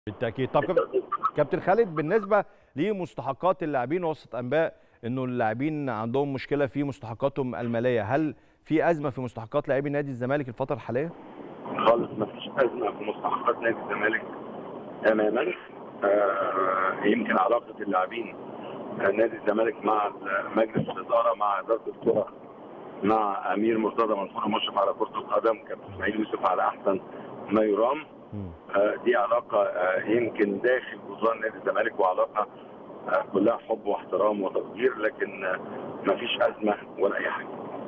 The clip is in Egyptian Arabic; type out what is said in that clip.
بالتاكيد طب كاب- كابتن خالد بالنسبه لمستحقات اللاعبين وسط انباء انه اللاعبين عندهم مشكله في مستحقاتهم الماليه هل في ازمه في مستحقات لاعبي نادي الزمالك الفتره الحاليه خالص ما فيش ازمه في مستحقات نادي الزمالك تماما آه يمكن علاقه اللاعبين آه، نادي الزمالك مع مجلس الاداره مع اداره الكره مع امير مرتضى منصور المشرف على كره القدم كابتن اسماعيل يوسف على احسن ما يرام آه، دي علاقه آه، يمكن داخل جدران نادي الزمالك وعلاقه آه، كلها حب واحترام وتقدير لكن ما فيش ازمه ولا اي حاجه